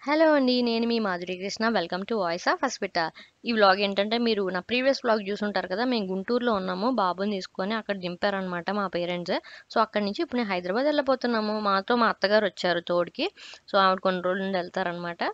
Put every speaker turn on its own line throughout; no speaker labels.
Hello అండి. నేను మీ Madhuri Krishna. Welcome to voice of hospital. ఈ వ్లాగ్ ఏంటంటే మీరు నా ప్రీవియస్ వ్లాగ్ చూసుంటారు కదా! మేము గుంటూరులో ఉన్నాము. బాబుని తీసుకొని అక్కడ దింపారనమాట మా పేరెంట్స్. సో, అక్కడి నుంచి ఇప్పుడు నేను హైదరాబాద్ ఎళ్ళిపోతున్నాము. మాతో మా అత్తగారొచ్చారు తోడుకి. సో, ఆవిడ కొన్ని రోజులుండి ఎళ్తారనమాట.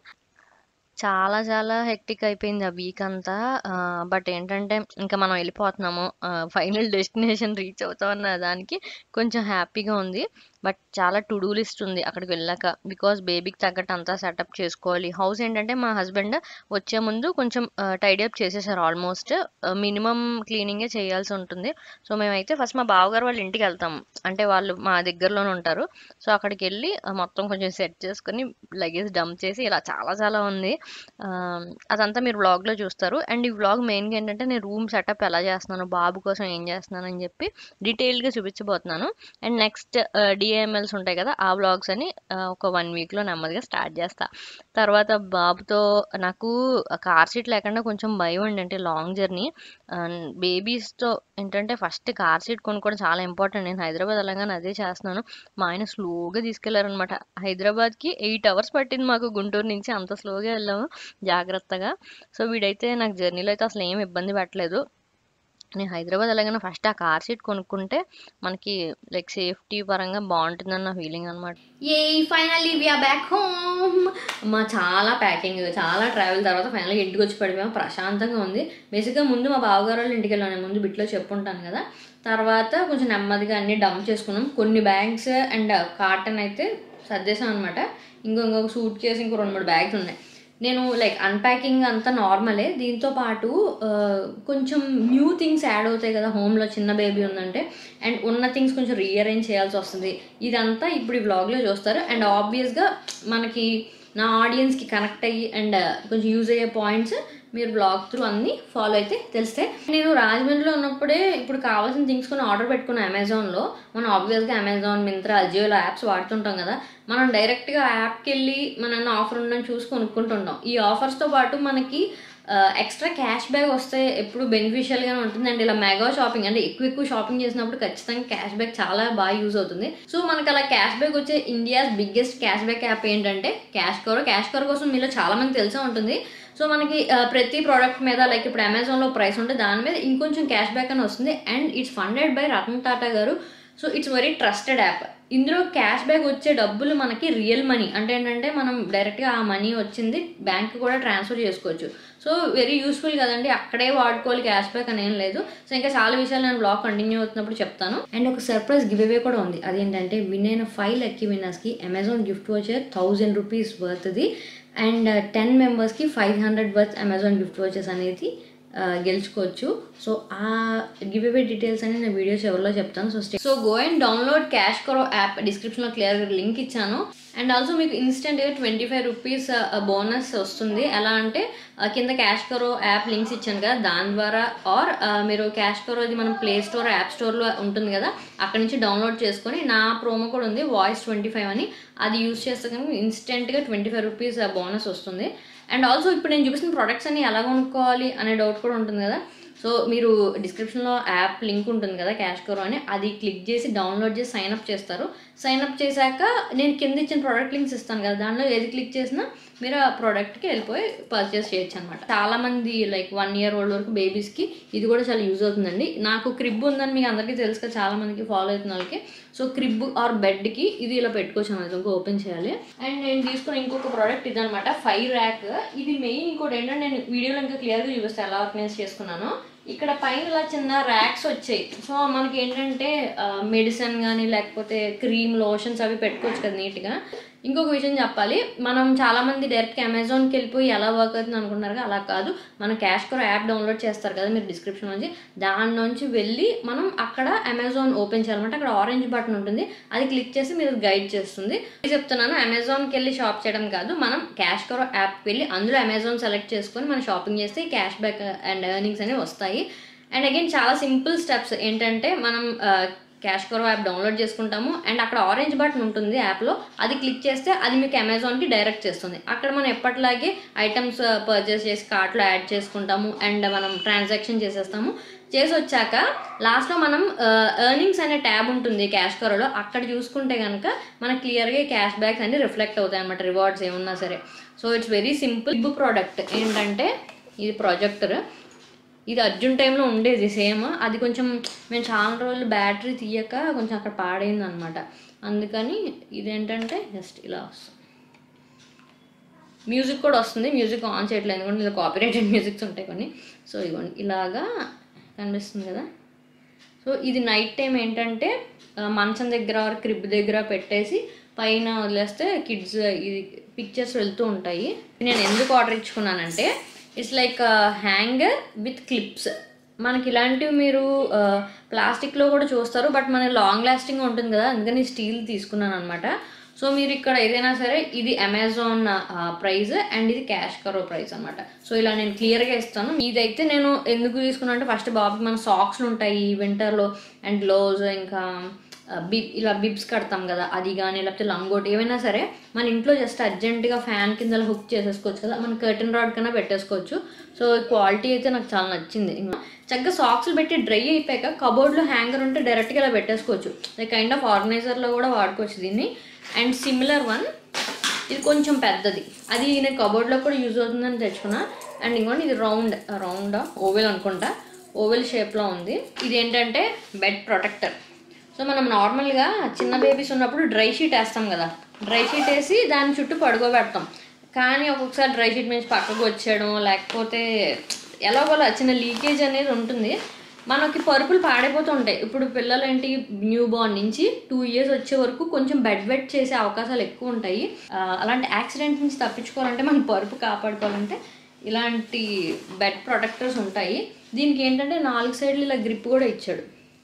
చాలా చాలా హెక్టిక్ అయిపోయింది ఆ వీక్ అంతా. ఆహ్, బట్ ఏంటంటే ఇంక మనం ఎళ్ళిపోతున్నాము. ఆహ్, ఫైనల్ డెస్టినేషన్ రీచ్ అవుతామన్న దానికి కొంచెం హ్యాపీగా ఉంది. బట్ చాలా టు డూ లిస్ట్ ఉంది అక్కడికి వెళ్ళాక. బికాజ్ బేబీకి తగ్గట్టు అంతా సెటప్ చేసుకోవాలి. హౌస్ ఏంటంటే మా హస్బెండ్ వచ్చే ముందు కొంచెం ఆహ్, టైడీ అప్ చేసేసారు ఆల్మోస్ట్. ఆహ్, మినిమమ్ క్లీనింగే చేయాల్సి ఉంటుంది. సో, మేమైతే ఫస్ట్ మా బావగారు వాళ్ళ ఇంటికెళ్తాము. అంటే వాళ్ళు మా దగ్గరలోనే ఉంటారు. సో, అక్కడికెళ్ళి ఆహ్, మొత్తం కొంచెం సెట్ చేసుకొని లగేజ్ డంప్ చేసి ఇలా చాలా చాలా ఉంది. ఆహ్, అదంతా మీరు వ్లాగ్‌లో చూస్తారు. అండ్ ఈ వ్లాగ్ మెయిన్‌గా ఏంటంటే నేను రూమ్ సెటప్ ఎలా చేస్తున్నాను, బాబు కోసం ఏం చేస్తున్నానని చెప్పి డీటెయిల్డ్‌గా చూపించబోతున్నాను. అండ్ నెక్స్ట్ ఆహ్, డీఏఎంఎల్స్ ఉంటాయి కదా! ఆ వ్లాగ్స్ అని ఆహ్, ఒక 1 వీక్‌లో నెమ్మదిగా స్టార్ట్ చేస్తా. తర్వాత బాబుతో నాకు కార్ సీట్ లేకుండా కొంచెం భయం అండి. అంటే లాంగ్ జర్నీ. ఆహ్, బేబీస్‌తో ఏంటంటే ఫస్ట్ కార్ సీట్ కొనుక్కోవడం చాలా ఇంపార్టెంట్. నేను హైదరాబాద్ ఎళ్ళంగానే అదే చేస్తున్నాను. మా ఆయన స్లోగా తీసుకెళ్లారనమాట. హైదరాబాద్‌కి 8 అవర్స్ పట్టింది మాకు గుంటూరు నుంచి. అంత స్లోగా ఎళ్ళాము జాగ్రత్తగా. సో, వీడైతే నాకు జర్నీలో అయితే అసలు ఏమి ఇబ్బంది పెట్టలేదు. నేను హైదరాబాద్ ఎళ్ళగానే ఫస్ట్ ఆ కార్ సీట్ కొనుక్కుంటే మనకి లైక్ సేఫ్టీ పరంగా బావుంటుందని నా ఫీలింగ్ అనమాట.
ఏయ్! Finally we are back home. అమ్మా! చాలా ప్యాకింగ్, చాలా ట్రావెల్ తర్వాత ఫైనల్‌గా ఇంటికొచ్చి పడిపోయాము. ప్రశాంతంగా ఉంది. బేసిక్‌గా ముందు మా బావగారు వాళ్ళ ఇంటికెళ్ళాను. నేను ముందు బిట్‌లో చెప్పుంటాను కదా! తర్వాత కొంచెం నెమ్మదిగా అన్నీ డంప్ చేసుకున్నాం. కొన్ని బ్యాగ్స్ అండ్ కార్టన్ అయితే సర్దేశాం అనమాట. ఇంకో ఇంకొక సూట్ కేస్ ఇంకో 2, 3 బ్యాగ్స్ ఉన్నాయి. నేను లైక్ అన్‌ప్యాకింగ్ అంతా నార్మలే. దీంతో పాటు ఆహ్, కొంచెం న్యూ థింగ్స్ యాడ్ అవుతాయి కదా! హోమ్‌లో చిన్న బేబీ ఉందంటే. అండ్ ఉన్న థింగ్స్ కొంచెం రీఅరేంజ్ చేయాల్సొస్తది. ఇదంతా ఇప్పుడు ఈ వ్లాగ్‌లో చూస్తారు. అండ్ ఆబ్వియస్‌గా మనకి నా ఆడియన్స్‌కి కనెక్ట్ అయ్యి అండ్ కొంచెం యూజ్ అయ్యే పాయింట్స్ మీరు వ్లాగ్ త్రూ అన్నీ ఫాలో అయితే తెలుస్తాయి. నేను రాజమండ్రిలో ఉన్నప్పుడే ఇప్పుడు కావాల్సిన థింగ్స్ కొన్ని ఆర్డర్ పెట్టుకున్నా అమెజాన్‌లో. మనం ఆబ్వియస్‌గా అమెజాన్, మింత్రా, అజియోలో యాప్స్ వాడుతుంటాం కదా! మనం డైరెక్ట్‌గా ఆ యాప్‌కెళ్ళి మనన్న ఆఫర్ ఉందని చూసి కొనుక్కుంటుంటాం. ఈ ఆఫర్స్‌తో పాటు మనకి ఆహ్, ఎక్స్‌ట్రా క్యాష్ బ్యాక్ వస్తే ఎప్పుడు బెనిఫిషియల్‌గానే ఉంటుంది. అండ్ ఇలా మెగా షాపింగ్ అంటే ఎక్కువ ఎక్కువ షాపింగ్ చేసినప్పుడు ఖచ్చితంగా క్యాష్ బ్యాక్ చాలా బాగా యూజ్ అవుతుంది. సో, మనకి అలా క్యాష్ బ్యాక్ వచ్చే India's biggest cash back app ఏంటంటే క్యాష్ కవర్. క్యాష్ కవర్ కోసం మీలో చాలా మందికి తెలిసే ఉంటుంది. సో, మనకి ఆహ్, ప్రతి ప్రొడక్ట్ మీద లైక్ ఇప్పుడు అమెజాన్‌లో ప్రైస్ ఉంటే దాని మీద ఇంకొంచెం క్యాష్ బ్యాక్ అని వస్తుంది. And it's funded by Ratan Tata గారు. So, it's very trusted app. ఇందులో క్యాష్ బ్యాక్ వచ్చే డబ్బులు మనకి రియల్ మనీ. అంటే ఏంటంటే మనం డైరెక్ట్‌గా ఆ మనీ వచ్చింది బ్యాంక్‌కి కూడా ట్రాన్స్‌ఫర్ చేసుకోవచ్చు. సో, వెరీ యూజ్‌ఫుల్ కదండీ! అక్కడే వాడుకోవాలి క్యాష్ బ్యాక్ అని ఏం లేదు. సో, ఇంకా చాలా విషయాలు నేను వ్లాగ్ కంటిన్యూ అవుతున్నప్పుడు చెప్తాను. అండ్ ఒక సర్ప్రైజ్ గివ్ అవే కూడా ఉంది. అదేంటంటే విన్ అయిన 5 లక్కీ విన్నర్స్‌కి అమెజాన్ గిఫ్ట్ వోచర్ రూ. 1000 వర్త్‌ది అండ్ 10 మెంబర్స్‌కి 500 వర్త్ అమెజాన్ గిఫ్ట్ వోచర్స్ అనేది ఆహ్, గెలుచుకోవచ్చు. సో, ఆ గివ్ అవే డీటెయిల్స్ అన్ని నేను వీడియో చివరిలో చెప్తాను. So, stay so, go and download CashKaro app డిస్క్రిప్షన్‌లో క్లియర్‌గా లింక్ ఇచ్చాను. అండ్ ఆల్సో మీకు ఇన్‌స్టంట్‌గా రూ. 25 రూపీస్ ఆహ్, బోనస్ వస్తుంది. ఎలా అంటే ఆహ్, కింద క్యాష్ కరో యాప్ లింక్స్ ఇచ్చాను కదా! దాని ద్వారా ఆర్ ఆహ్, మీరు క్యాష్ కరోది మనం ప్లే స్టోర్, యాప్ స్టోర్‌లో ఉంటుంది కదా! అక్కడి నుంచి డౌన్లోడ్ చేసుకొని నా ప్రోమో కోడ్ ఉంది వాయిస్ 25 అని. అది యూజ్ చేస్తే కనుక ఇన్‌స్టంట్‌గా రూ. 25 రూపీస్ బోనస్ వస్తుంది. అండ్ ఆల్సో ఇప్పుడు నేను చూపిస్తున్న ప్రొడక్ట్స్ అన్ని ఎలా కొనుక్కోవాలి అనే డౌట్ కూడా ఉంటుంది కదా! సో, మీరు డిస్క్రిప్షన్‌లో యాప్ లింక్ ఉంటుంది కదా! క్యాష్ కరో అని. అది క్లిక్ చేసి డౌన్లోడ్ చేసి సైన్ అప్ చేస్తారు. సైన్ అప్ చేశాక నేను కింద ఇచ్చిన ప్రొడక్ట్ లింక్స్ ఇస్తాను కదా! దానిలో ఏది క్లిక్ చేసినా మీరు ఆ ప్రొడక్ట్‌కి వెళ్ళిపోయి పర్చేస్ చేయొచ్చు అనమాట. చాలామంది లైక్ 1 ఇయర్ ఓల్డ్ వరకు బేబీస్‌కి ఇది కూడా చాలా యూజ్ అవుతుందండి. నాకు క్రిబ్ ఉందని మీకు అందరికీ తెలుసు కదా! చాలా మందికి ఫాలో అవుతున్న వాళ్ళకి. సో, క్రిబ్ ఆర్ బెడ్‌కి ఇది ఇలా పెట్టుకోవచ్చు అనమాట. ఇంకో ఓపెన్ చేయాలి. అండ్ నేను తీసుకున్న ఇంకొక ప్రొడక్ట్ ఇదనమాట. Fire rack. ఇది మెయిన్ ఇంకోటి ఏంటంటే నేను వీడియోలో ఇంకా క్లియర్‌గా చూపిస్తాను ఎలా ఆర్గనైజ్ చేసుకున్నానో. ఇక్కడ పైన ఇలా చిన్న ర్యాక్స్ వచ్చాయి. సో, మనకి ఏంటంటే ఆహ్, మెడిసిన్ గాని లేకపోతే క్రీమ్, లోషన్స్ అవి పెట్టుకోవచ్చు కదా నీట్‌గా. ఇంకొక విషయం చెప్పాలి. మనం చాలామంది డైరెక్ట్‌గా అమెజాన్‌కి వెళ్ళిపోయి ఎలా వర్క్ అవుతుంది అనుకుంటున్నారుగా అలా కాదు. మన క్యాష్ కరో యాప్ డౌన్లోడ్ చేస్తారు కదా! మీరు డిస్క్రిప్షన్ నుంచి. దాని నుంచి వెళ్ళి మనం అక్కడ అమెజాన్ ఓపెన్ చేయాలన్నమాట. అక్కడ ఆరెంజ్ బటన్ ఉంటుంది. అది క్లిక్ చేసి మీరు గైడ్ చేస్తుంది. ఇది చెప్తున్నాను అమెజాన్‌కి వెళ్ళి షాప్ చేయడం కాదు. మనం క్యాష్ కరో యాప్‌కి వెళ్ళి అందులో అమెజాన్ సెలెక్ట్ చేసుకొని మనం షాపింగ్ చేస్తే క్యాష్ బ్యాక్ అండ్ ఎర్నింగ్స్ అనేవి వస్తాయి. అండ్ అగైన్ చాలా సింపుల్ స్టెప్స్ ఏంటంటే మనం ah, CashKaro app download చేసుకుంటాము అండ్ అక్కడ ఆరెంజ్ బటన్ ఉంటుంది యాప్లో అది క్లిక్ చేస్తే అది మీకు అమెజాన్కి డైరెక్ట్ చేస్తుంది అక్కడ మనం ఎప్పటిలాగే ఐటమ్స్ పర్చేస్ చేసి కార్ట్లో యాడ్ చేసుకుంటాము అండ్ మనం ట్రాన్సాక్షన్ చేసేస్తాము చేసి వచ్చాక లాస్ట్లో మనం ఎర్నింగ్స్ అనే ట్యాబ్ ఉంటుంది క్యాష్ కరోలో అక్కడ చూసుకుంటే కనుక మనకు క్లియర్గా క్యాష్ బ్యాక్స్ అన్ని రిఫ్లెక్ట్ అవుతాయి అనమాట రివార్డ్స్ ఏమున్నా సరే సో ఇట్స్ వెరీ సింపుల్ ఇబ్బు ప్రోడక్ట్ ఏంటంటే ఇది ప్రొజెక్టర్ ఇది అర్జున్ టైంలో ఉండేది సేమ్ అది కొంచెం మేము చాలా రోజులు బ్యాటరీ తీయక కొంచెం అక్కడ పాడైంది అనమాట అందుకని ఇదేంటంటే జస్ట్ ఇలా వస్తుంది మ్యూజిక్ కూడా వస్తుంది మ్యూజిక్ ఆన్ చేయట్లేదు ఎందుకంటే ఇలా కాపీరైటెడ్ మ్యూజిక్స్ ఉంటాయి కొన్ని సో ఇదిగోండి ఇలాగా కనిపిస్తుంది కదా సో ఇది నైట్ టైం ఏంటంటే ఆ, మంచం దగ్గర క్రిబ్ దగ్గర పెట్టేసి పైన వదిలేస్తే కిడ్స్ ఇది పిక్చర్స్ వెళ్తూ ఉంటాయి నేను ఎందుకు ఆర్డర్ ఇచ్చుకున్నానంటే it's like hanger with clips మనకి ఇలాంటివి మీరు ప్లాస్టిక్లో కూడా చూస్తారు బట్ మన లాంగ్ లాస్టింగ్ ఉంటుంది కదా అందుకని స్టీల్ తీసుకున్నాను అనమాట సో మీరు ఇక్కడ ఏదైనా సరే ఇది అమెజాన్ ప్రైస్ అండ్ ఇది క్యాష్ కరో ప్రైస్ అనమాట సో ఇలా నేను క్లియర్గా ఇస్తాను ఇదైతే నేను ఎందుకు తీసుకున్నా అంటే ఫస్ట్ బాబుకి మన సాక్స్లు ఉంటాయి వింటర్లో అండ్ గ్లోవ్స్ ఇంకా బిబ్ ఇలా బిబ్స్ కడతాం కదా అది కానీ లేకపోతే లంగోట్ ఏమైనా సరే మన ఇంట్లో జస్ట్ అర్జెంటుగా ఫ్యాన్ కింద హుక్ చేసేసుకోవచ్చు కదా మన కర్టన్ రాడ్ కన్నా పెట్టేసుకోవచ్చు సో క్వాలిటీ అయితే నాకు చాలా నచ్చింది ఇంకా చక్కగా సాక్స్లు పెట్టి డ్రై అయిపోయాక కబోర్డ్లో హ్యాంగర్ ఉంటే డైరెక్ట్గా ఇలా పెట్టేసుకోవచ్చు లైక్ కైండ్ ఆఫ్ ఆర్గనైజర్లో కూడా వాడుకోవచ్చు దీన్ని అండ్ సిమిలర్ వన్ ఇది కొంచెం పెద్దది అది నేను కబోర్డ్లో కూడా యూజ్ అవుతుందని తెచ్చుకున్నా అండ్ ఇంకోటి ఇది రౌండ్ రౌండ్ ఓవెల్ అనుకుంటా ఓవెల్ షేప్లో ఉంది ఇది ఏంటంటే బెడ్ ప్రొటెక్టర్ సో మనం నార్మల్గా చిన్న బేబీస్ ఉన్నప్పుడు డ్రై షీట్ వేస్తాం కదా డ్రై షీట్ వేసి దాని చుట్టూ పడుకోబెడతాం కానీ ఒక్కొక్కసారి డ్రై షీట్ నుంచి పక్కకు వచ్చేయడం లేకపోతే ఎలాగోలా చిన్న లీకేజ్ అనేది ఉంటుంది మనకి పరుపులు పాడైపోతూ ఉంటాయి ఇప్పుడు పిల్లలు ఏంటి న్యూ బార్న్ నుంచి టూ ఇయర్స్ వచ్చే వరకు కొంచెం బెడ్ వెట్ చేసే అవకాశాలు ఎక్కువ ఉంటాయి ఆ, అలాంటి యాక్సిడెంట్ నుంచి తప్పించుకోవాలంటే మన పరుపు కాపాడుకోవాలంటే ఇలాంటి బెడ్ ప్రొటెక్టర్స్ ఉంటాయి దీనికి ఏంటంటే నాలుగు సైడ్లు ఇలా గ్రిప్ కూడా ఇచ్చాడు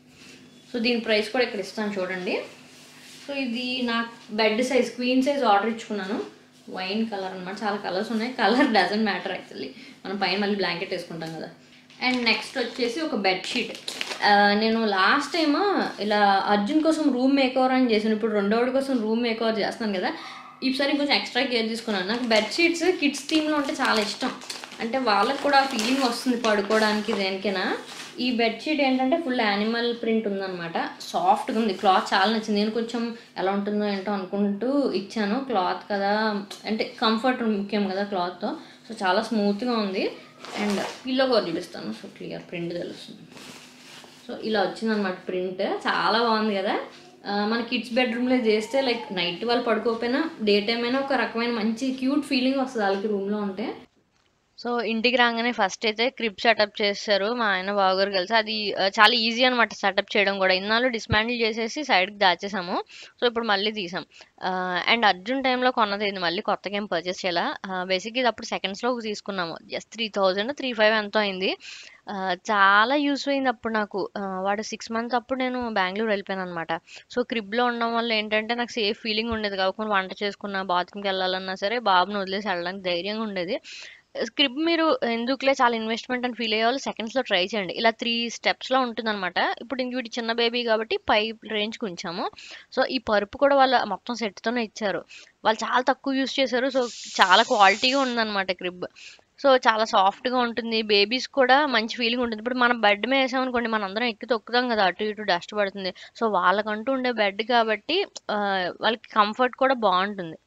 సో దీని ప్రైస్ కూడా ఇక్కడ ఇస్తాను చూడండి సో ఇది నాకు bed size queen size order ఇచ్చుకున్నాను వైన్ కలర్ అన్నమాట చాలా కలర్స్ ఉన్నాయి కలర్ డజంట్ మ్యాటర్ యాక్చువల్లీ మనం పైన మళ్ళీ బ్లాంకెట్ వేసుకుంటాం కదా అండ్ నెక్స్ట్ వచ్చేసి ఒక బెడ్షీట్ నేను లాస్ట్ టైం ఇలా అర్జున్ కోసం రూమ్ మేకవర్ అని చేశాను ఇప్పుడు రెండోడి కోసం రూమ్ మేకవర్ చేస్తున్నాను కదా ఈసారి కొంచెం ఎక్స్ట్రా కేర్ తీసుకున్నాను నాకు బెడ్షీట్స్ కిడ్స్ థీమ్లో ఉంటే చాలా ఇష్టం అంటే వాళ్ళకి కూడా ఫీలింగ్ వస్తుంది పడుకోవడానికి దేనికైనా ఈ బెడ్షీట్ ఏంటంటే ఫుల్ యానిమల్ ప్రింట్ ఉందన్నమాట సాఫ్ట్గా ఉంది క్లాత్ చాలా నచ్చింది నేను కొంచెం ఎలా ఉంటుందో ఏంటో అనుకుంటూ ఇచ్చాను క్లాత్ కదా అంటే కంఫర్ట్ ముఖ్యం కదా క్లాత్తో సో చాలా స్మూత్గా ఉంది అండ్ పిల్లో కూడా చూపిస్తాను సో క్లియర్ ప్రింట్ తెలుస్తుంది సో ఇలా వచ్చిందనమాట ప్రింట్ చాలా బాగుంది కదా ఆ, మన కిడ్స్ బెడ్రూమ్లో చేస్తే లైక్ నైట్ వాళ్ళు పడుకోకపోయినా డే టైం అయినా ఒక రకమైన మంచి క్యూట్ ఫీలింగ్ వస్తుంది వాళ్ళకి రూమ్లో ఉంటే
సో ఇంటికి రాగానే ఫస్ట్ అయితే క్రిప్ సెటప్ చేస్తారు మా ఆయన బావగారు కలిసి అది ఆ, చాలా ఈజీ అనమాట సెటప్ చేయడం కూడా ఇన్నాళ్ళు డిస్మాండిల్ చేసేసి సైడ్కి దాచేసాము సో ఇప్పుడు మళ్ళీ తీసాం అండ్ అర్జున్ టైంలో కొన్నది ఇది మళ్ళీ కొత్తగా ఏం పర్చేస్ చేయాల బేసిక్ ఇది అప్పుడు సెకండ్స్లో తీసుకున్నాము just three thousand three five ఎంతో అయింది ఆ, చాలా యూస్ అయింది అప్పుడు నాకు ఆ, వాడు సిక్స్ మంత్స్ అప్పుడు నేను బెంగళూరు వెళ్ళిపోయాను అనమాట సో క్రిబ్లో ఉండడం వల్ల ఏంటంటే నాకు సేఫ్ ఫీలింగ్ ఉండేది కాకుండా వంట చేసుకున్నా బాత్రూమ్కి వెళ్ళాలన్నా సరే బాబుని వదిలేసి వెళ్ళడానికి ధైర్యంగా ఉండేది స్క్రిప్ట్ మీరు ఎందుకులే చాలా ఇన్వెస్ట్మెంట్ అని ఫీల్ అయ్యే వాళ్ళు సెకండ్స్లో ట్రై చేయండి ఇలా త్రీ స్టెప్స్లో ఉంటుందన్నమాట ఇప్పుడు ఇంక వీటి చిన్న బేబీ కాబట్టి పై రేంజ్కి ఉంచాము సో ఈ పరుపు కూడా వాళ్ళ మొత్తం సెట్తోనే ఇచ్చారు వాళ్ళు చాలా తక్కువ యూస్ చేశారు సో చాలా క్వాలిటీగా ఉందన్నమాట క్రిబ్ సో చాలా సాఫ్ట్గా ఉంటుంది బేబీస్ కూడా మంచి ఫీలింగ్ ఉంటుంది ఇప్పుడు మనం బెడ్ మీద వేసామనుకోండి మనం అందరం ఎక్కి తొక్కుతాం కదా అటు ఇటు డస్ట్ పడుతుంది సో వాళ్ళకంటూ ఉండే బెడ్ కాబట్టి ఆ, వాళ్ళకి కంఫర్ట్ కూడా బాగుంటుంది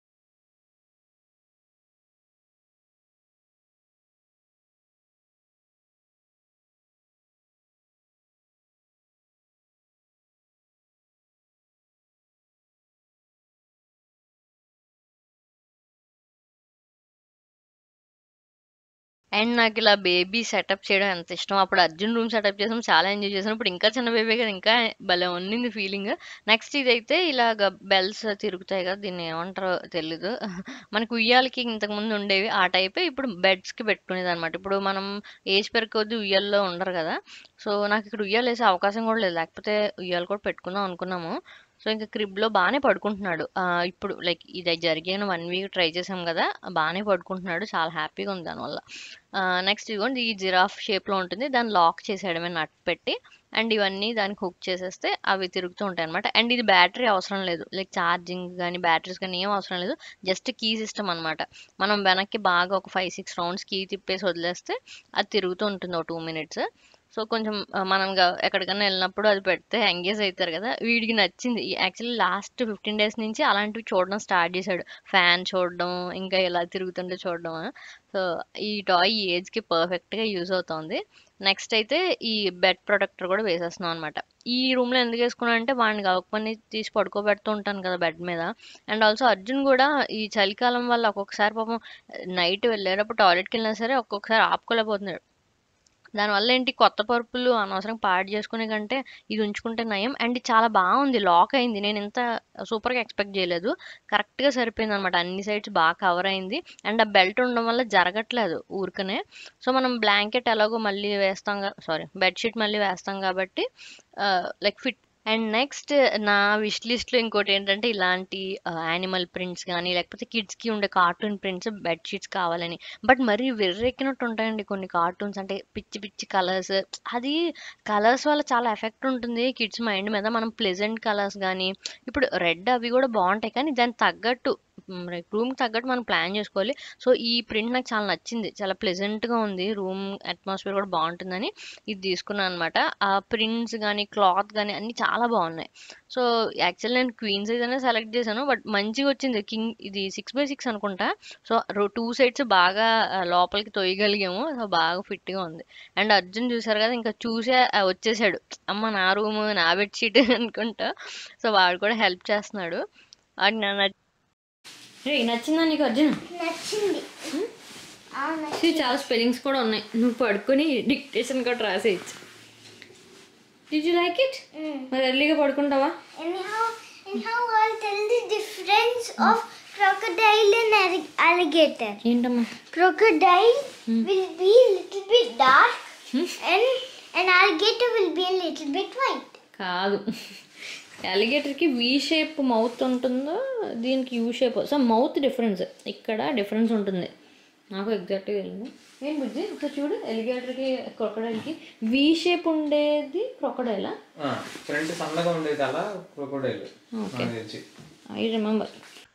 అండ్ నాకు ఇలా బేబీ సెటప్ చేయడం ఎంత ఇష్టం అప్పుడు అర్జున్ రూమ్ సెటప్ చేసాం చాలా ఎంజాయ్ చేసాం ఇప్పుడు ఇంకా చిన్న బేబీ కదా ఇంకా భలే ఉన్నింది ఫీలింగ్ నెక్స్ట్ ఇదైతే ఇలాగ బెల్స్ తిరుగుతాయి కదా దీన్ని ఏమంటారో తెలీదు మనకు ఉయ్యాలకి ఇంతకు ముందు ఉండేవి ఆ టైపే ఇప్పుడు బెడ్స్కి పెట్టుకునేది అనమాట ఇప్పుడు మనం ఏజ్ పెరికొద్ది ఉయ్యాల్లో ఉండరు కదా సో నాకు ఇక్కడ ఉయ్యాలు వేసే అవకాశం కూడా లేదు లేకపోతే ఉయ్యాలు కూడా పెట్టుకుందాం అనుకున్నాము సో ఇంకా క్రిబ్లో బాగానే పడుకుంటున్నాడు ఆ, ఇప్పుడు లైక్ ఇది జరిగిన వన్ వీక్ ట్రై చేసాం కదా బాగానే పడుకుంటున్నాడు చాలా హ్యాపీగా ఉంది దానివల్ల నెక్స్ట్ ఇదిగోండి ఈ జిరాఫ్ షేప్లో ఉంటుంది దాన్ని లాక్ చేసేయడమే నట్ పెట్టి అండ్ ఇవన్నీ దానికి హుక్ చేసేస్తే అవి తిరుగుతూ ఉంటాయి అనమాట అండ్ ఇది బ్యాటరీ అవసరం లేదు లైక్ ఛార్జింగ్ కానీ బ్యాటరీస్ కానీ ఏం అవసరం లేదు జస్ట్ కీ సిస్టమ్ అనమాట మనం వెనక్కి బాగా ఒక ఫైవ్ సిక్స్ రౌండ్స్ కీ తిప్పేసి వదిలేస్తే అది తిరుగుతూ ఉంటుంది ఒక టూ మినిట్స్ సో కొంచెం ఆ, మనం గా- ఎక్కడికైనా వెళ్ళినప్పుడు అది పెడితే ఎంగేజ్ అవుతారు కదా వీడికి నచ్చింది యాక్చువల్లీ లాస్ట్ ఫిఫ్టీన్ డేస్ నుంచి అలాంటివి చూడడం స్టార్ట్ చేశాడు ఫ్యాన్ చూడడం ఇంకా ఇలా తిరుగుతుంటే చూడడం సో ఈ టాయ్ ఈ ఏజ్కి పర్ఫెక్ట్గా యూజ్ అవుతుంది నెక్స్ట్ అయితే ఈ బెడ్ ప్రొటెక్టర్ కూడా వేసేస్తున్నాం అనమాట ఈ రూమ్లో ఎందుకు వేసుకున్నా అంటే వాడిని కాకపోతే తీసి పడుకోబెడుతూ ఉంటాను కదా బెడ్ మీద అండ్ ఆల్సో అర్జున్ కూడా ఈ చలికాలం వల్ల ఒక్కొక్కసారి పాపం నైట్ వెళ్ళేటప్పుడు టాయిలెట్కి వెళ్ళినా సరే ఒక్కొక్కసారి ఆపుకోలేకపోతున్నాడు దానివల్ల ఏంటి కొత్త పరుపులు అనవసరంగా పాడు చేసుకునే కంటే ఇది ఉంచుకుంటే నయం అండ్ ఇది చాలా బాగుంది లాక్ అయింది నేను ఇంత సూపర్గా ఎక్స్పెక్ట్ చేయలేదు కరెక్ట్గా సరిపోయింది అనమాట అన్ని సైడ్స్ బాగా కవర్ అయింది అండ్ ఆ బెల్ట్ ఉండడం వల్ల జరగట్లేదు ఊరికనే సో మనం బ్లాంకెట్ ఎలాగో మళ్ళీ వేస్తాం సారీ బెడ్షీట్ మళ్ళీ వేస్తాం కాబట్టి లైక్ ఫిట్ అండ్ నెక్స్ట్ నా విష్ లిస్ట్లో ఇంకోటి ఏంటంటే ఇలాంటి యానిమల్ ప్రింట్స్ కానీ లేకపోతే కిడ్స్కి ఉండే కార్టూన్ ప్రింట్స్ బెడ్షీట్స్ కావాలని బట్ మరీ వెర్రెక్కినట్టు ఉంటాయండి కొన్ని కార్టూన్స్ అంటే పిచ్చి పిచ్చి కలర్స్ అది కలర్స్ వల్ల చాలా ఎఫెక్ట్ ఉంటుంది కిడ్స్ మైండ్ మీద మనం ప్లెజెంట్ కలర్స్ కానీ ఇప్పుడు రెడ్ అవి కూడా బాగుంటాయి కానీ దానికి తగ్గట్టు రూమ్కి తగ్గట్టు మనం ప్లాన్ చేసుకోవాలి సో ఈ ప్రింట్ నాకు చాలా నచ్చింది చాలా ప్లెజెంట్గా ఉంది రూమ్ అట్మాస్ఫియర్ కూడా బాగుంటుందని ఇది తీసుకున్నాను అనమాట ఆ ప్రింట్స్ కానీ క్లాత్ కానీ అన్నీ చాలా బాగున్నాయి సో యాక్చువల్ నేను క్వీన్ సైజ్ అనే సెలెక్ట్ చేశాను బట్ మంచిగా వచ్చింది కింగ్ ఇది సిక్స్ బై సిక్స్ అనుకుంటా సో టూ సైడ్స్ బాగా ఆ, లోపలికి తొయ్యగలిగాము సో బాగా ఫిట్గా ఉంది అండ్ అర్జున్ చూసారు కదా ఇంకా చూసే ఆ, వచ్చేసాడు అమ్మ నా రూమ్ నా బెడ్షీట్ అనుకుంటా సో వాడు కూడా హెల్ప్ చేస్తున్నాడు వాడికి నా నచ్చ-
రే నచ్చిందా నీకు అర్జున్
నచ్చింది ఆ, నచ్చింది.
ఇది చాలా స్పెల్లింగ్స్ కూడా ఉన్నాయి నువ్వు పడుకొని డిక్టేషన్ కూడా రాసేయచ్చు did you like it
Mm.
మరి ఎర్లీగా పడుకుంటావా
Anyhow, anyhow, I'll tell the difference of crocodile and alli- alligator.
ఏంటమ్మా
Crocodile will be a little bit dark, and an alligator will be a little bit white.
కాదు అలిగేటర్కి V shape mouth ఉంటుందో దీనికి U shape so mouth difference ఇక్కడ difference ఉంటుంది నాకు ఎగ్జాక్ట్గా తెలియదు ఏం బుజ్జి ఒకసారి చూడు ఎలిగేటర్కి క్రొకడైల్కి వి షేప్ ఉండేది క్రొకడైలా
ఫ్రంట్ సన్నగా ఉండేది అలా క్రొకోడైల్ నాకు తెలిసి
ఐ రిమెంబర్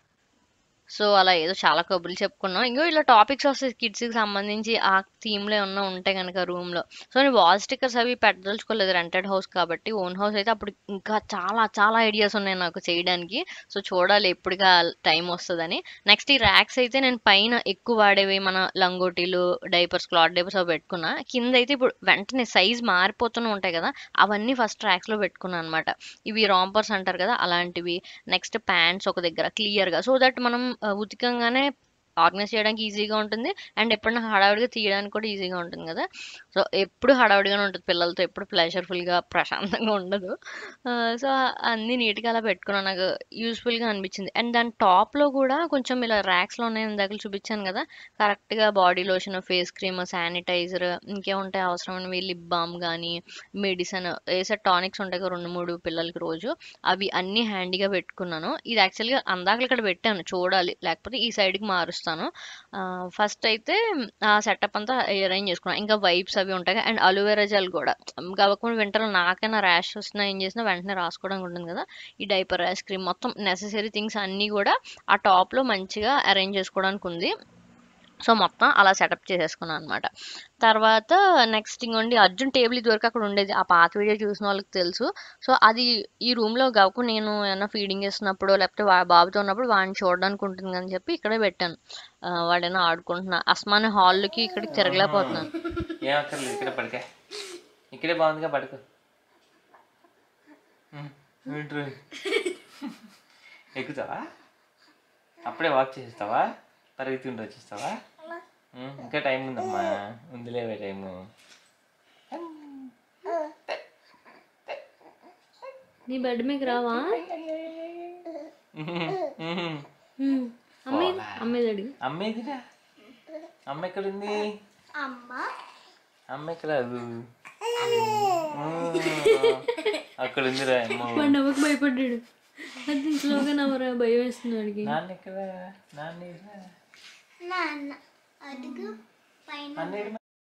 సో అలా ఏదో చాలా కబుర్లు చెప్పుకున్నాం ఇంకో ఇలా టాపిక్స్ వస్తాయి కిడ్స్కి సంబంధించి ఆ థీమ్లో ఏమన్నా ఉంటే కనుక రూమ్లో సో నేను వాల్ స్టిక్కర్స్ అవి పెట్టదలుచుకోలేదు రెంటెడ్ హౌస్ కాబట్టి ఓన్ హౌస్ అయితే అప్పుడు ఇంకా చాలా చాలా ఐడియాస్ ఉన్నాయి నాకు చేయడానికి సో చూడాలి ఎప్పుడుగా టైం వస్తుందని నెక్స్ట్ ఈ ర్యాక్స్ అయితే నేను పైన ఎక్కువ వాడేవి మన లంగోటీలు డైపర్స్ క్లాత్ డైపర్స్ అవి పెట్టుకున్నా కింద అయితే ఇప్పుడు వెంటనే సైజ్ మారిపోతూనే ఉంటాయి కదా అవన్నీ ఫస్ట్ ర్యాక్స్లో పెట్టుకున్నాను అనమాట ఇవి రాంపర్స్ అంటారు కదా అలాంటివి నెక్స్ట్ ప్యాంట్స్ ఒక దగ్గర క్లియర్గా సో దట్ మనం ఆ, ఉతికంగానే ఆర్గనైజ్ చేయడానికి ఈజీగా ఉంటుంది అండ్ ఎప్పుడైనా హడావిడిగా తీయడానికి కూడా ఈజీగా ఉంటుంది కదా సో ఎప్పుడు హడావిడిగానే ఉంటుంది పిల్లలతో ఎప్పుడు ప్లెజర్ఫుల్గా ప్రశాంతంగా ఉండదు సో అన్నీ నీట్గా అలా పెట్టుకున్నాను నాకు యూస్ఫుల్గా అనిపించింది అండ్ దాని టాప్లో కూడా కొంచెం ఇలా ర్యాక్స్లో ఉన్నాయి ఇందాక చూపించాను కదా కరెక్ట్గా body lotion face cream sanitizer ఇంకేముంటాయి అవసరమైనవి లిప్ బామ్ కానీ మెడిసిన్ వేసే టానిక్స్ ఉంటాయి కదా రెండు మూడు పిల్లలకి రోజు అవి అన్నీ హ్యాండీగా పెట్టుకున్నాను ఇది యాక్చువల్గా అందాక ఇక్కడ పెట్టాను చూడాలి లేకపోతే ఈ సైడ్కి మారుస్తాను ఫస్ట్ అయితే ఆ సెటప్ అంతా అరేంజ్ చేసుకున్నాను ఇంకా వైప్స్ అవి ఉంటాయి అండ్ అలోవెరా జెల్ కూడా కాకుండా వింటర్లో నాకైనా ర్యాష్ వస్తున్నా ఏం చేసినా వెంటనే రాసుకోవడానికి ఉంటుంది కదా ఈ డైపర్ ర్యాష్ క్రీమ్ మొత్తం నెససరీ థింగ్స్ అన్నీ కూడా ఆ టాప్లో మంచిగా అరేంజ్ చేసుకోవడానికి ఉంది సో మొత్తం అలా సెటప్ చేసేసుకున్నాను అనమాట తర్వాత నెక్స్ట్ ఇంకోండి అర్జున్ టేబుల్ ఇదివరకు అక్కడ ఉండేది ఆ పాత వీడియో చూసిన వాళ్ళకి తెలుసు సో అది ఈ రూమ్లో గవకు నేను ఏమైనా ఫీడింగ్ చేస్తున్నప్పుడు లేకపోతే వా బాబుతో ఉన్నప్పుడు వాడిని చూడడానికి ఉంటుంది అని చెప్పి ఇక్కడే పెట్టాను ఆ, వాడేనా ఆడుకుంటున్నా అస్మాన్ హాల్కి ఇక్కడికి తిరగలేకపోతున్నాను
ఏం అక్కర్లేదు ఇక్కడ పడకే ఇక్కడే బాగుందిగా పడుకో ఉమ్, ఏంట్రా? ఎక్కుతావా అప్పుడే వాక్ చేసేస్తావా పరిగెత్తుకుంటూ వచ్చేస్తావా ఉమ్, ఇంకా టైం ఉందమ్మా ఉందిలేవే టైము
నీ బెడ్ మీకు రావా
ఉమ్.
అమ్మే అమ్మేది అడిగి
అమ్మేదిరా అమ్మ ఎక్కడుంది
అమ్మ
అమ్మ ఎక్కడ ఉమ్. అక్కడ ఉందిరా అమ్మ
వాడు నవ్వకు భయపడ్డాడు అది స్లోగా నవ్వరా భయం వేస్తుంది వాడికి
నాన్న ఎక్కడ నాన్న ఎక్కడ?
నాన్న అడుగు పైన
నాన్న ఎక్కడ?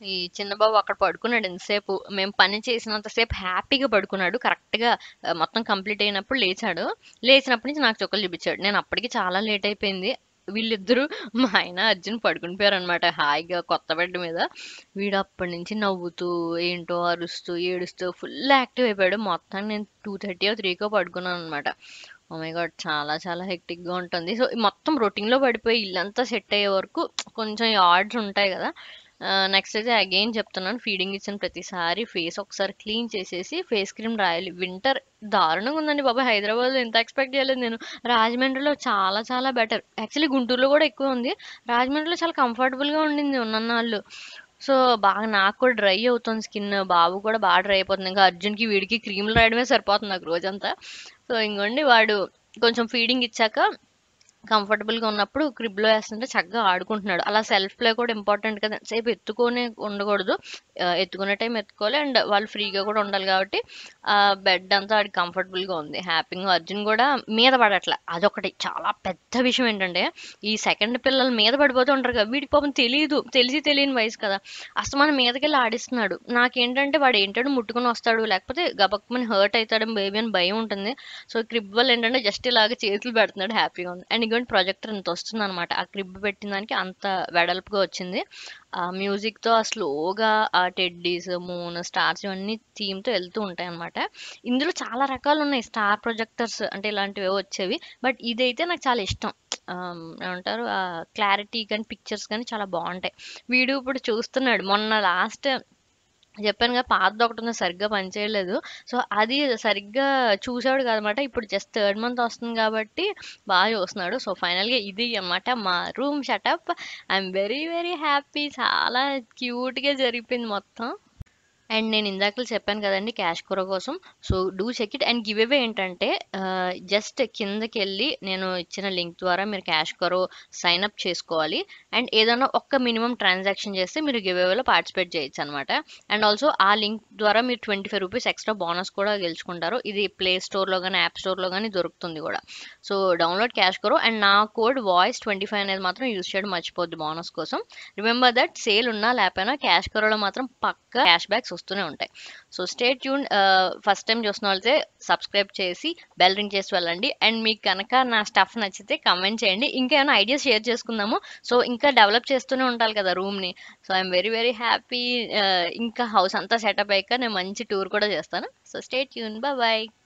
ఈ చిన్న బాబు అక్కడ పడుకున్నాడు ఎంతసేపు మేము పని చేసినంతసేపు హ్యాపీగా పడుకున్నాడు కరెక్ట్గా ఆ, మొత్తం కంప్లీట్ అయినప్పుడు లేచాడు లేచినప్పటి నుంచి నాకు చుక్కలు చూపించాడు నేను అప్పటికి చాలా లేట్ అయిపోయింది వీళ్ళిద్దరూ మా ఆయన అర్జున్ పడుకుని పోయారు అనమాట హాయిగా కొత్త బెడ్ మీద వీడు అప్పటి నుంచి నవ్వుతూ ఏంటో అరుస్తూ ఏడుస్తూ ఫుల్ యాక్టివ్ అయిపోయాడు మొత్తం నేను టూ థర్టీ త్రీకో పడుకున్నాను అనమాట ఓ మై గాడ్ చాలా చాలా హెక్టిక్గా ఉంటుంది సో మొత్తం రొటీన్లో పడిపోయి ఇల్లంతా సెట్ అయ్యే వరకు కొంచెం ఆర్డ్స్ ఉంటాయి కదా నెక్స్ట్ అయితే అగైన్ చెప్తున్నాను ఫీడింగ్ ఇచ్చిన ప్రతిసారి ఫేస్ ఒకసారి క్లీన్ చేసేసి ఫేస్ క్రీమ్ రాయాలి వింటర్ దారుణంగా ఉందండి బాబాయ్ హైదరాబాద్లో ఎంత ఎక్స్పెక్ట్ చేయలేదు నేను రాజమండ్రిలో చాలా చాలా బెటర్ యాక్చువల్లీ గుంటూరులో కూడా ఎక్కువ ఉంది రాజమండ్రిలో చాలా కంఫర్టబుల్గా ఉండింది ఉన్నన్నాళ్ళు సో బాగా నాకు కూడా డ్రై అవుతుంది స్కిన్ బాబు కూడా బాగా డ్రై అయిపోతుంది ఇంకా అర్జున్కి వీడికి క్రీములు రాయడమే సరిపోతుంది నాకు రోజంతా సో ఇంకోండి వాడు కొంచెం ఫీడింగ్ ఇచ్చాక కంఫర్టబుల్గా ఉన్నప్పుడు క్రిబ్లో వేస్తుంటే చక్కగా ఆడుకుంటున్నాడు అలా సెల్ఫ్ ప్లే కూడా ఇంపార్టెంట్ కదా సేపు ఎత్తుకొని ఉండకూడదు ఆ, ఎత్తుకునే టైం ఎత్తుకోవాలి అండ్ వాళ్ళు ఫ్రీగా కూడా ఉండాలి కాబట్టి ఆ బెడ్ అంతా ఆడికి కంఫర్టబుల్గా ఉంది హ్యాపీగా అర్జున్ కూడా మీద పడట్ల అదొకటి చాలా పెద్ద విషయం ఏంటంటే ఈ సెకండ్ పిల్లలు మీద పడిపోతూ ఉంటారు కదా వీడికి పాపం తెలియదు తెలిసి తెలియని వయసు కదా అసలు మన మీదకి వెళ్ళి ఆడిస్తున్నాడు నాకేంటంటే వాడు ఏంటంటే ముట్టుకుని వస్తాడు లేకపోతే గబక్కమని హర్ట్ అవుతాడు బేబీ అని భయం ఉంటుంది సో క్రిబ్ వల్ల ఏంటంటే జస్ట్ ఇలాగ చేతులు పెడుతున్నాడు హ్యాపీగా ఉంది అండ్ ఇంకోటి ప్రొజెక్టర్ ఇంత వస్తుంది అనమాట ఆ క్రిబ్ పెట్టిన దానికి అంత వెడల్పుగా వచ్చింది ఆ మ్యూజిక్తో ఆ స్లోగా ఆ టెడ్డీస్ మూన్ స్టార్స్ ఇవన్నీ థీమ్తో వెళ్తూ ఉంటాయి అనమాట ఇందులో చాలా రకాలు ఉన్నాయి స్టార్ ప్రొజెక్టర్స్ అంటే ఇలాంటివి వచ్చేవి బట్ ఇదైతే నాకు చాలా ఇష్టం ఆమ్, ఏమంటారు ఆ క్లారిటీ కానీ పిక్చర్స్ కానీ చాలా బాగుంటాయి వీడు ఇప్పుడు చూస్తున్నాడు మొన్న లాస్ట్ చెప్పాను కదా పాతది ఒకటి ఉంది సరిగ్గా పనిచేయలేదు సో అది సరిగ్గా చూసాడు కదనమాట ఇప్పుడు జస్ట్ థర్డ్ మంత్ వస్తుంది కాబట్టి బాగా చూస్తున్నాడు సో ఫైనల్గా ఇది అన్నమాట మా room setup I'm very very happy చాలా క్యూట్గా జరిగిపోయింది మొత్తం అండ్ నేను ఇందాక చెప్పాను కదండి క్యాష్ కూర కోసం so do check it and give away ఏంటంటే జస్ట్ కిందకి వెళ్ళి నేను ఇచ్చిన లింక్ ద్వారా మీరు క్యాష్ కొరో సైన్ అప్ చేసుకోవాలి అండ్ ఏదైనా ఒక్క మినిమం ట్రాన్సాక్షన్ చేస్తే మీరు గివ్ అవేలో పార్టిసిపేట్ చేయొచ్చు అనమాట అండ్ ఆల్సో ఆ లింక్ ద్వారా మీరు twenty five rupees extra bonus కూడా గెలుచుకుంటారు ఇది ప్లే స్టోర్లో కానీ యాప్ స్టోర్లో కానీ దొరుకుతుంది కూడా so download CashKaro and నా కోడ్ వాయిస్ ట్వంటీ ఫైవ్ అనేది మాత్రం యూస్ చేయడం మర్చిపోద్ది బోనస్ కోసం రిమెంబర్ దట్ సేల్ ఉన్నా లేకపోయినా క్యాష్ కరోలో మాత్రం పక్క క్యాష్ బ్యాక్స్ వస్తూనే ఉంటాయి so stay tuned first time చూసిన వాళ్ళైతే సబ్స్క్రైబ్ చేసి బెల్ రింగ్ చేసి వెళ్ళండి అండ్ మీకు కనుక నా స్టఫ్ నచ్చితే కమెంట్ చేయండి ఇంకా ఏమైనా ఐడియాస్ షేర్ చేసుకుందాము సో ఇంకా డెవలప్ చేస్తూనే ఉండాలి కదా రూమ్ని so I'm very very happy ఇంకా హౌస్ అంతా సెటప్ అయ్యాక నేను మంచి టూర్ కూడా చేస్తాను సో స్టే ట్యూన్ బాయ్